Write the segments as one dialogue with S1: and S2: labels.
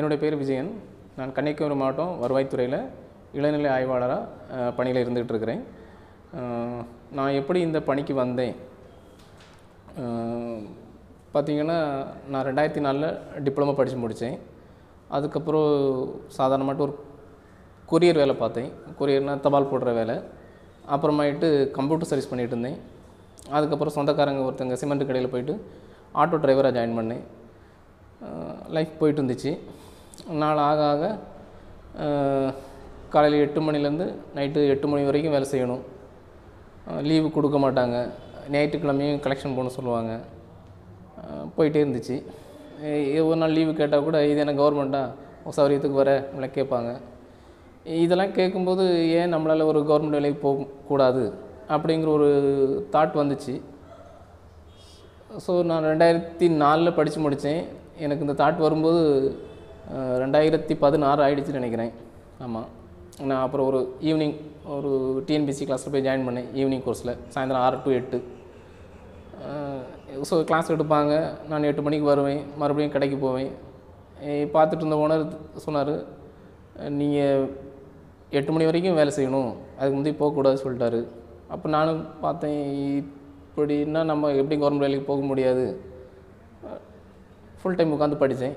S1: என்னுடைய பேர் விஜயன் நான் கன்னியாகுமரி மாவட்டம் வருவாய்த்துறையில் இளநிலை ஆய்வாளராக பணியில் இருந்துகிட்டு இருக்கிறேன் அஹ், நான் எப்படி இந்த பணிக்கு வந்தேன் அஹ், பார்த்தீங்கன்னா நான் ரெண்டாயிரத்தி நாலில் டிப்ளமோ படித்து முடித்தேன் அதுக்கப்புறம் சாதாரணமாட்டு ஒரு கொரியர் வேலை பார்த்தேன் கொரியர்னால் தபால் போடுற வேலை அப்புறமாயிட்டு கம்ப்யூட்டர் சர்வீஸ் பண்ணிகிட்டு இருந்தேன் அதுக்கப்புறம் சொந்தக்காரங்க ஒருத்தங்க சிமெண்ட் கடையில் போயிட்டு ஆட்டோ டிரைவராக ஜாயின் பண்ணேன் லைஃப் போயிட்டு இருந்துச்சு நாள் ஆக ஆக காலையில் எட்டு மணிலேருந்து நைட்டு எட்டு மணி வரைக்கும் வேலை செய்யணும் லீவு கொடுக்க மாட்டாங்க ஞாயிற்றுக்கிழமையும் கலெக்ஷன் போகணும் சொல்லுவாங்க அஹ் போயிட்டே இருந்துச்சு எ- ஒரு நாள் லீவு கேட்டால் கூட இது என்ன கவர்மெண்ட்டா சௌரியத்துக்கு வர நம்மளை கேட்பாங்க இதெல்லாம் கேட்கும்போது ஏன் நம்மளால் ஒரு கவர்மெண்ட் வேலைக்கு போகக்கூடாது அப்படிங்கிற ஒரு தாட் வந்துச்சு ஸோ நான் ரெண்டாயிரத்தி நாலில் படித்து முடித்தேன் எனக்கு இந்த தாட் வரும்போது அஹ், ரெண்டாயிரத்தி பதினாறு ஆயிடுச்சுன்னு நினைக்கிறேன் ஆமாம் நான் அப்புறம் ஒரு ஈவினிங் ஒரு டிஎன்பிசி கிளாஸில் போய் ஜாயின் பண்ணேன் ஈவினிங் கோர்ஸில் சாயந்தரம் ஆறு டு எட்டு ஸோ கிளாஸ் எடுப்பாங்க நான் எட்டு மணிக்கு வருவேன் மறுபடியும் கடைக்கு போவேன் ஏய், பார்த்துட்டு இருந்த ஓனர் சொன்னார் நீங்கள் எட்டு மணி வரைக்கும் வேலை செய்யணும் அதுக்கு முந்தைய போகக்கூடாது சொல்லிட்டாரு அப்போ நானும் பார்த்தேன் இப்படின்னா நம்ம எப்படி கவர்மெண்ட் வேலைக்கு போக முடியாது ஃபுல் டைம் உட்காந்து படித்தேன்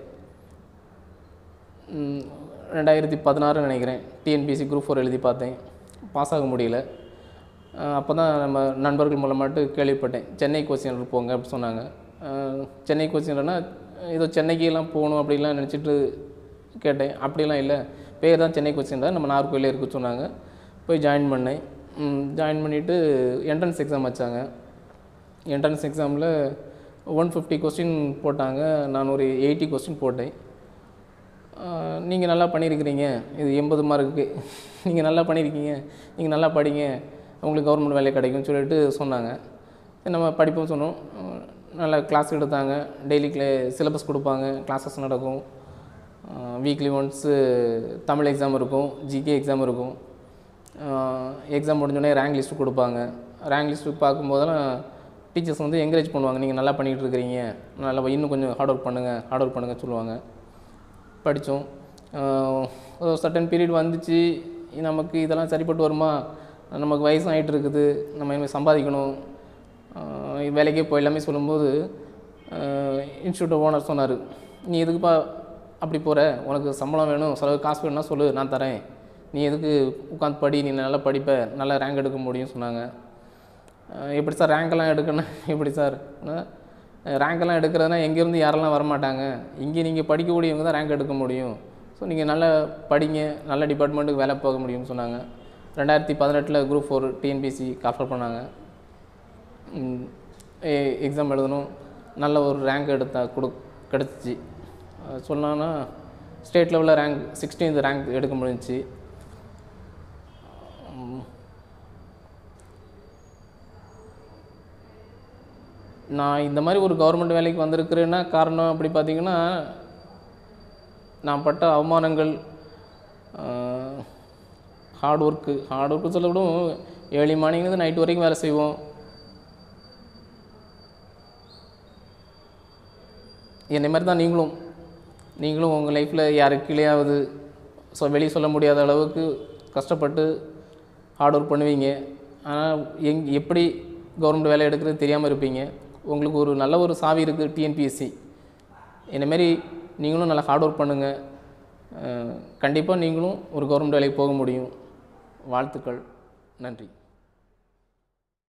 S1: ரெண்டாயிரத்தி பதினாறு நினைக்கிறேன் டிஎன்பிசி குரூப் ஃபோர் எழுதி பார்த்தேன் பாஸ் ஆக முடியல அப்போ தான் நம்ம நண்பர்கள் மூலமாட்டு கேள்விப்பட்டேன் சென்னை கோச்சிங் சென்டர் போங்க அப்படி சொன்னாங்க அஹ், சென்னை கோச்சிங் சென்டர்னா ஏதோ சென்னைக்கெல்லாம் போகணும் அப்படிலாம் நினச்சிட்டு கேட்டேன் அப்படிலாம் இல்லை பேர் தான் சென்னை கோச்சிங் சென்டர் நம்ம நாகர்கோயிலே இருக்கு சொன்னாங்க போய் ஜாயின் பண்ணேன் ஜாயின் பண்ணிவிட்டு என்ட்ரன்ஸ் எக்ஸாம் வச்சாங்க என்ட்ரன்ஸ் எக்ஸாமில் ஒன் ஃபிஃப்டி கொஸ்டின் போட்டாங்க நான் ஒரு எயிட்டி கொஸ்டின் போட்டேன் நீங்கள் நல்லா பண்ணியிருக்கிறீங்க இது எண்பது மார்க்குக்கு நீங்கள் நல்லா பண்ணியிருக்கீங்க நீங்கள் நல்லா படிங்க உங்களுக்கு கவர்மெண்ட் வேலை கிடைக்கும்னு சொல்லிட்டு சொன்னாங்க சரி, நம்ம படிப்போம் சொன்னோம் அஹ் நல்லா கிளாஸ் எடுத்தாங்க டெய்லி கிளே சிலபஸ் கொடுப்பாங்க கிளாஸஸ் நடக்கும் வீக்லி ஒன்ஸு தமிழ் எக்ஸாம் இருக்கும் ஜிகே எக்ஸாம் இருக்கும் எக்ஸாம் முடிஞ்சோடனே ரேங்க் லிஸ்ட்டு கொடுப்பாங்க ரேங்க் லிஸ்ட்டு பார்க்கும்போதெல்லாம் டீச்சர்ஸ் வந்து என்கரேஜ் பண்ணுவாங்க நீங்கள் நல்லா பண்ணிகிட்டு இருக்கிறீங்க நல்லா இன்னும் கொஞ்சம் ஹார்ட் ஒர்க் பண்ணுங்கள் ஹார்ட் ஒர்க் பண்ணுங்கள் சொல்லுவாங்க படித்தோம் ஒரு சர்டன் பீரியட் வந்துச்சு நமக்கு இதெல்லாம் சரிப்பட்டு வருமா நமக்கு வயசும் ஆகிட்டு இருக்குது நம்ம இனிமேல் சம்பாதிக்கணும் ஆஹ் வேலைக்கே போயிடலாமே சொல்லும்போது இன்ஸ்டியூட் ஓனர் சொன்னார் நீ எதுக்குப்பா அப்படி போகிற உனக்கு சம்பளம் வேணும் செலவு காசு வேணும்னா சொல்லு நான் தரேன் நீ எதுக்கு உட்காந்து படி நீ நல்லா படிப்ப நல்லா ரேங்க் எடுக்க முடியும்னு சொன்னாங்க அஹ் எப்படி சார் ரேங்க்கெல்லாம் எடுக்கணும் எப்படி சார் ரேங்க்கெல்லாம் எடுக்கிறதுனா எங்கேருந்து யாரெல்லாம் வரமாட்டாங்க இங்கே நீங்கள் படிக்கக்கூடியவங்க தான் ரேங்க் எடுக்க முடியும் ஸோ நீங்கள் நல்லா படிங்க நல்ல டிபார்ட்மெண்ட்டுக்கு வேலை போக முடியும்னு சொன்னாங்க ரெண்டாயிரத்தி பதினெட்டில் குரூப் ஃபோர் டிஎன்பிசி ஆஃபர் பண்ணாங்க எக்ஸாம் எழுதணும் நல்ல ஒரு ரேங்க் எடுத்தா கொடு கிடச்சிச்சு சொன்னான்னா ஸ்டேட் லெவலில் ரேங்க் சிக்ஸ்டீன்த் ரேங்க் எடுக்க முடிஞ்சுச்சு உம், நான் இந்த மாதிரி ஒரு கவர்மெண்ட் வேலைக்கு வந்திருக்கிறேன்னா காரணம் அப்படி பார்த்தீங்கன்னா நான் பட்ட அவமானங்கள் ஹார்ட் ஒர்க்கு ஹார்ட் ஒர்க்கு சொல்லக்கூடும் ஏர்லி மார்னிங்லேருந்து நைட் வரைக்கும் வேலை செய்வோம் என்னை மாதிரி தான் நீங்களும் நீங்களும் உங்கள் லைஃப்பில் யாருக்கு கீழேயாவது ஸோ வெளியே சொல்ல முடியாத அளவுக்கு கஷ்டப்பட்டு ஹார்ட் ஒர்க் பண்ணுவீங்க ஆனால் எங் எப்படி கவர்மெண்ட் வேலை எடுக்கிறது தெரியாமல் இருப்பீங்க உங்களுக்கு ஒரு நல்ல ஒரு சாவி இருக்குது டிஎன்பிஎஸ்சி மாரி நீங்களும் நல்லா ஹார்ட் ஒர்க் பண்ணுங்கள் கண்டிப்பாக நீங்களும் ஒரு கவர்மெண்ட் வேலைக்கு போக முடியும் வாழ்த்துக்கள் நன்றி